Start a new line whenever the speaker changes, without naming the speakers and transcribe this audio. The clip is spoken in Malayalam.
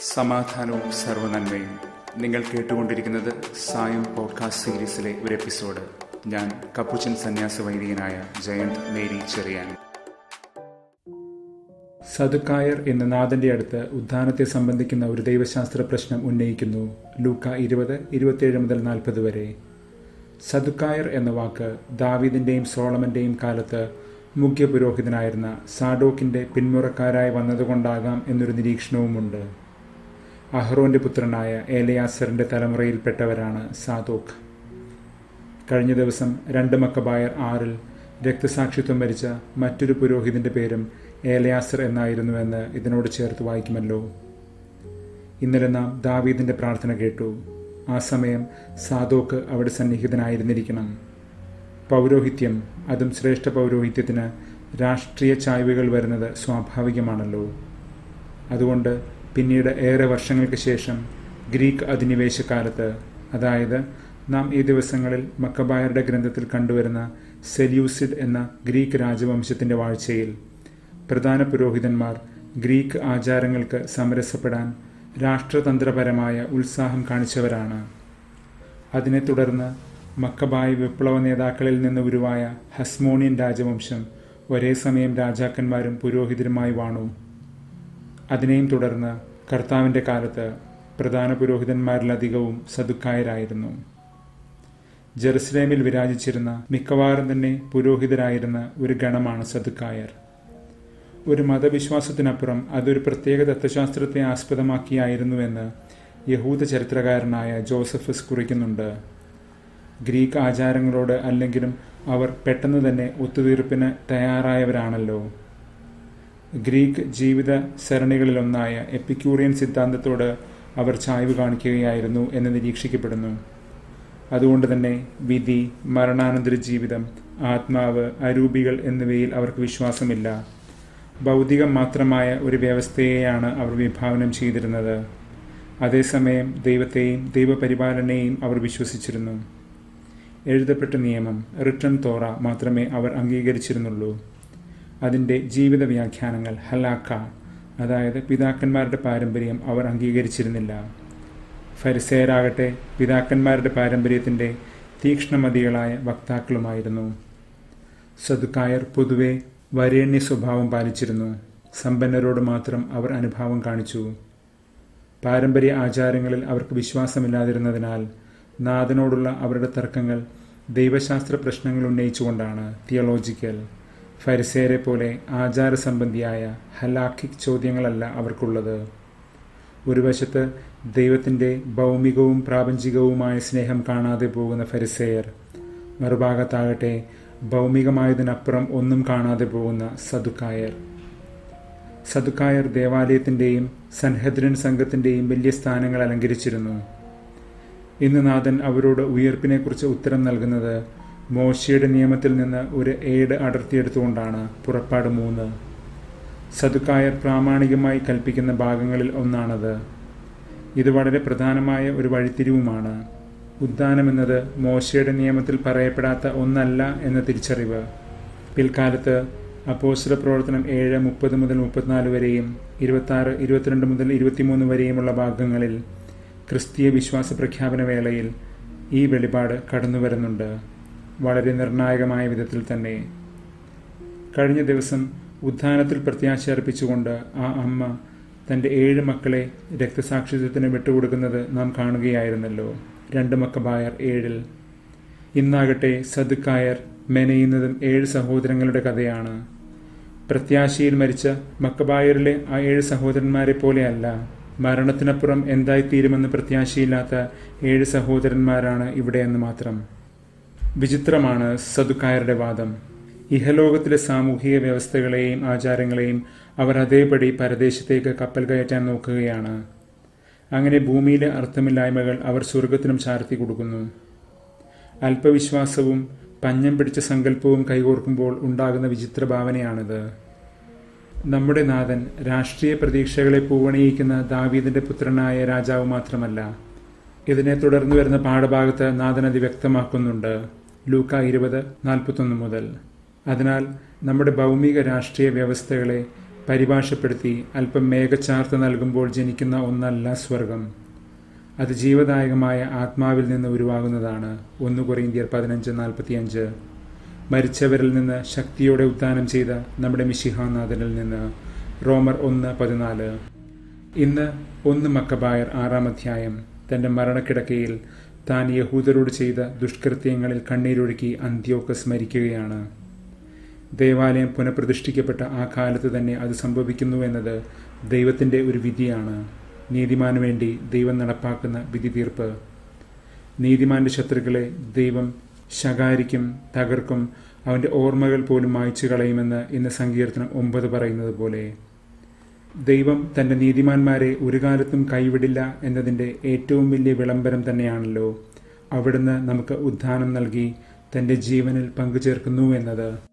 സമാധാനവും സർവനന്മയും നിങ്ങൾ കേട്ടുകൊണ്ടിരിക്കുന്നത് സായം പോഡ്കാസ്റ്റ് സീരീസിലെ ഒരു എപ്പിസോഡ് ഞാൻ കപ്പുച്ചൻ സന്യാസ വൈദികനായ ജയന്ത് മേരി ചെറിയാൻ സദുക്കായർ എന്ന നാഥന്റെ അടുത്ത് ഉദ്ധാനത്തെ സംബന്ധിക്കുന്ന ഒരു ദൈവശാസ്ത്ര പ്രശ്നം ഉന്നയിക്കുന്നു ലൂക്ക ഇരുപത് ഇരുപത്തിയേഴ് മുതൽ നാൽപ്പത് വരെ സദുക്കായർ എന്ന വാക്ക് ദാവീദിന്റെയും സോളമന്റെയും കാലത്ത് മുഖ്യ പുരോഹിതനായിരുന്ന സാഡോക്കിന്റെ പിന്മുറക്കാരായി വന്നതുകൊണ്ടാകാം എന്നൊരു നിരീക്ഷണവുമുണ്ട് അഹ്റോന്റെ പുത്രനായ ഏലയാസറിന്റെ തലമുറയിൽപ്പെട്ടവരാണ് സാദോക്ക് കഴിഞ്ഞ ദിവസം രണ്ട് മക്കബായർ ആറിൽ രക്തസാക്ഷിത്വം മരിച്ച മറ്റൊരു പുരോഹിതന്റെ പേരും ഏലയാസർ എന്നായിരുന്നുവെന്ന് ഇതിനോട് ചേർത്ത് വായിക്കുമല്ലോ ഇന്നലെ നാം ദാവീദിന്റെ പ്രാർത്ഥന കേട്ടു ആ സമയം സാദോക്ക് അവിടെ സന്നിഹിതനായിരുന്നിരിക്കണം പൗരോഹിത്യം അതും ശ്രേഷ്ഠ പൗരോഹിത്യത്തിന് രാഷ്ട്രീയ ചായ്വുകൾ വരുന്നത് സ്വാഭാവികമാണല്ലോ അതുകൊണ്ട് പിന്നീട് ഏറെ വർഷങ്ങൾക്ക് ശേഷം ഗ്രീക്ക് അധിനിവേശകാലത്ത് അതായത് നാം ഈ ദിവസങ്ങളിൽ മക്കബായരുടെ ഗ്രന്ഥത്തിൽ കണ്ടുവരുന്ന സെല്യൂസിഡ് എന്ന ഗ്രീക്ക് രാജവംശത്തിന്റെ വാഴ്ചയിൽ പ്രധാന പുരോഹിതന്മാർ ഗ്രീക്ക് ആചാരങ്ങൾക്ക് സമരസപ്പെടാൻ രാഷ്ട്രതന്ത്രപരമായ ഉത്സാഹം കാണിച്ചവരാണ് അതിനെ തുടർന്ന് മക്കബായ് വിപ്ലവ നേതാക്കളിൽ നിന്ന് ഉരുവായ ഹസ്മോണിയൻ രാജവംശം ഒരേ സമയം രാജാക്കന്മാരും പുരോഹിതരുമായി വാണു അതിനെയും തുടർന്ന് കർത്താവിൻ്റെ കാലത്ത് പ്രധാന പുരോഹിതന്മാരിലധികവും സദുക്കായരായിരുന്നു ജെറുസലേമിൽ വിരാജിച്ചിരുന്ന മിക്കവാറും തന്നെ പുരോഹിതരായിരുന്ന ഒരു ഗണമാണ് സദുക്കായർ ഒരു മതവിശ്വാസത്തിനപ്പുറം അതൊരു പ്രത്യേക തത്വശാസ്ത്രത്തെ ആസ്പദമാക്കിയായിരുന്നുവെന്ന് യഹൂദ ചരിത്രകാരനായ ജോസഫസ് കുറിക്കുന്നുണ്ട് ഗ്രീക്ക് ആചാരങ്ങളോട് അല്ലെങ്കിലും അവർ പെട്ടെന്ന് തന്നെ ഒത്തുതീർപ്പിന് തയ്യാറായവരാണല്ലോ ഗ്രീക്ക് ജീവിത സരണികളിലൊന്നായ എപ്പിക്യൂറിയൻ സിദ്ധാന്തത്തോട് അവർ ചായ്വ് കാണിക്കുകയായിരുന്നു എന്ന് നിരീക്ഷിക്കപ്പെടുന്നു അതുകൊണ്ട് തന്നെ വിധി മരണാനന്തര ജീവിതം ആത്മാവ് അരൂപികൾ എന്നിവയിൽ അവർക്ക് വിശ്വാസമില്ല ഭൗതികം മാത്രമായ ഒരു വ്യവസ്ഥയെയാണ് അവർ വിഭാവനം ചെയ്തിരുന്നത് അതേസമയം ദൈവത്തെയും ദൈവപരിപാലനയെയും അവർ വിശ്വസിച്ചിരുന്നു എഴുതപ്പെട്ട നിയമം റിട്ടൺ തോറ മാത്രമേ അവർ അംഗീകരിച്ചിരുന്നുള്ളൂ അതിൻ്റെ ജീവിത വ്യാഖ്യാനങ്ങൾ ഹലാക്ക അതായത് പിതാക്കന്മാരുടെ പാരമ്പര്യം അവർ അംഗീകരിച്ചിരുന്നില്ല ഫരിസേരാകട്ടെ പിതാക്കന്മാരുടെ പാരമ്പര്യത്തിൻ്റെ തീക്ഷ്ണമതികളായ വക്താക്കളുമായിരുന്നു സദുക്കായർ പൊതുവെ വരേണ്യ സ്വഭാവം പാലിച്ചിരുന്നു സമ്പന്നരോട് മാത്രം അവർ അനുഭാവം കാണിച്ചു പാരമ്പര്യ ആചാരങ്ങളിൽ അവർക്ക് വിശ്വാസമില്ലാതിരുന്നതിനാൽ നാഥനോടുള്ള അവരുടെ തർക്കങ്ങൾ ദൈവശാസ്ത്ര പ്രശ്നങ്ങൾ ഉന്നയിച്ചുകൊണ്ടാണ് തിയോളജിക്കൽ ഫരിസേരെ പോലെ ആചാരസംബന്ധിയായ ഹലാഖിക് ചോദ്യങ്ങളല്ല അവർക്കുള്ളത് ഒരു വശത്ത് ദൈവത്തിൻ്റെ ഭൗമികവും പ്രാപഞ്ചികവുമായ സ്നേഹം കാണാതെ പോകുന്ന ഫരിസേയർ മറുഭാഗത്താകട്ടെ ഭൗമികമായതിനപ്പുറം ഒന്നും കാണാതെ പോകുന്ന സദുക്കായർ സദുക്കായർ ദേവാലയത്തിൻ്റെയും സൻഹദ്രൻ സംഘത്തിൻ്റെയും വലിയ സ്ഥാനങ്ങൾ അലങ്കരിച്ചിരുന്നു ഇന്ന് നാഥൻ അവരോട് ഉയർപ്പിനെക്കുറിച്ച് ഉത്തരം നൽകുന്നത് മോശയുടെ നിയമത്തിൽ നിന്ന് ഒരു ഏട് അടർത്തിയെടുത്തുകൊണ്ടാണ് പുറപ്പാട് മൂന്ന് സദുക്കായർ പ്രാമാണികമായി കൽപ്പിക്കുന്ന ഭാഗങ്ങളിൽ ഒന്നാണത് ഇത് വളരെ പ്രധാനമായ ഒരു വഴിത്തിരിവുമാണ് ഉദ്ദാനം എന്നത് മോശയുടെ നിയമത്തിൽ പറയപ്പെടാത്ത ഒന്നല്ല എന്ന തിരിച്ചറിവ് പിൽക്കാലത്ത് അപ്പോസ്റ്റല പ്രവർത്തനം ഏഴ് മുപ്പത് മുതൽ മുപ്പത്തിനാല് വരെയും ഇരുപത്തി ഇരുപത്തിരണ്ട് മുതൽ ഇരുപത്തിമൂന്ന് വരെയുമുള്ള ഭാഗങ്ങളിൽ ക്രിസ്തീയ വിശ്വാസ പ്രഖ്യാപന വേളയിൽ ഈ വെളിപാട് കടന്നു വരുന്നുണ്ട് വളരെ നിർണായകമായ വിധത്തിൽ തന്നെ കഴിഞ്ഞ ദിവസം ഉദ്ധാനത്തിൽ പ്രത്യാശ അർപ്പിച്ചുകൊണ്ട് ആ അമ്മ തൻ്റെ ഏഴ് മക്കളെ രക്തസാക്ഷിത്വത്തിന് വിട്ടുകൊടുക്കുന്നത് നാം കാണുകയായിരുന്നല്ലോ രണ്ട് മക്കബായർ ഏഴിൽ ഇന്നാകട്ടെ സദുക്കായർ മെനയുന്നതും ഏഴ് സഹോദരങ്ങളുടെ കഥയാണ് പ്രത്യാശയിൽ മരിച്ച മക്കബായറിലെ ആ ഏഴ് സഹോദരന്മാരെ പോലെയല്ല മരണത്തിനപ്പുറം എന്തായിത്തീരുമെന്ന് പ്രത്യാശയില്ലാത്ത ഏഴ് സഹോദരന്മാരാണ് ഇവിടെയെന്ന് മാത്രം വിചിത്രമാണ് സദുക്കായരുടെ വാദം ഇഹലോകത്തിലെ സാമൂഹിക വ്യവസ്ഥകളെയും ആചാരങ്ങളെയും അവർ അതേപടി പരദേശത്തേക്ക് കപ്പൽ കയറ്റാൻ നോക്കുകയാണ് അങ്ങനെ ഭൂമിയിലെ അർത്ഥമില്ലായ്മകൾ അവർ സ്വർഗത്തിനും ചാർത്തി കൊടുക്കുന്നു അല്പവിശ്വാസവും പഞ്ഞം പിടിച്ച സങ്കല്പവും കൈകോർക്കുമ്പോൾ ഉണ്ടാകുന്ന വിചിത്ര ഭാവനയാണിത് നമ്മുടെ നാഥൻ രാഷ്ട്രീയ പ്രതീക്ഷകളെ പൂവണിയിക്കുന്ന ദാവീദിന്റെ പുത്രനായ രാജാവ് മാത്രമല്ല ഇതിനെ തുടർന്ന് വരുന്ന പാഠഭാഗത്ത് നാഥൻ അത് വ്യക്തമാക്കുന്നുണ്ട് ലൂക്ക ഇരുപത് നാൽപ്പത്തൊന്ന് മുതൽ അതിനാൽ നമ്മുടെ ഭൗമിക രാഷ്ട്രീയ വ്യവസ്ഥകളെ പരിഭാഷപ്പെടുത്തി അല്പം മേഘച്ചാർത്ത് നൽകുമ്പോൾ ജനിക്കുന്ന ഒന്നല്ല സ്വർഗം അത് ജീവദായകമായ ആത്മാവിൽ നിന്ന് ഉരുവാകുന്നതാണ് ഒന്ന് കൊറിയന്ത്യർ പതിനഞ്ച് നാൽപ്പത്തിയഞ്ച് മരിച്ചവരിൽ നിന്ന് ശക്തിയോടെ ഉദ്ധാനം ചെയ്ത നമ്മുടെ മിശിഹാനാഥനിൽ നിന്ന് റോമർ ഒന്ന് പതിനാല് ഇന്ന് ഒന്ന് മക്കബായർ ആറാം അധ്യായം തന്റെ മരണക്കിടക്കയിൽ താൻ യഹൂദരോട് ചെയ്ത ദുഷ്കൃത്യങ്ങളിൽ കണ്ണീരൊഴുക്കി അന്ത്യോക്ക് സ്മരിക്കുകയാണ് ദേവാലയം പുനഃപ്രതിഷ്ഠിക്കപ്പെട്ട ആ കാലത്ത് തന്നെ അത് സംഭവിക്കുന്നു എന്നത് ദൈവത്തിൻ്റെ ഒരു വിധിയാണ് നീതിമാനു വേണ്ടി ദൈവം നടപ്പാക്കുന്ന വിധി തീർപ്പ് നീതിമാന്റെ ശത്രുക്കളെ ദൈവം ശകാരിക്കും തകർക്കും അവന്റെ ഓർമ്മകൾ പോലും മായ്ച്ചു കളയുമെന്ന് ഇന്ന് സങ്കീർത്തനം ഒമ്പത് പറയുന്നത് പോലെ ദൈവം തന്റെ നീതിമാന്മാരെ ഒരു കാലത്തും കൈവിടില്ല എന്നതിൻ്റെ ഏറ്റവും വലിയ വിളംബരം തന്നെയാണല്ലോ അവിടുന്ന് നമുക്ക് ഉദ്ധാനം നൽകി തന്റെ ജീവനിൽ പങ്കുചേർക്കുന്നു എന്നത്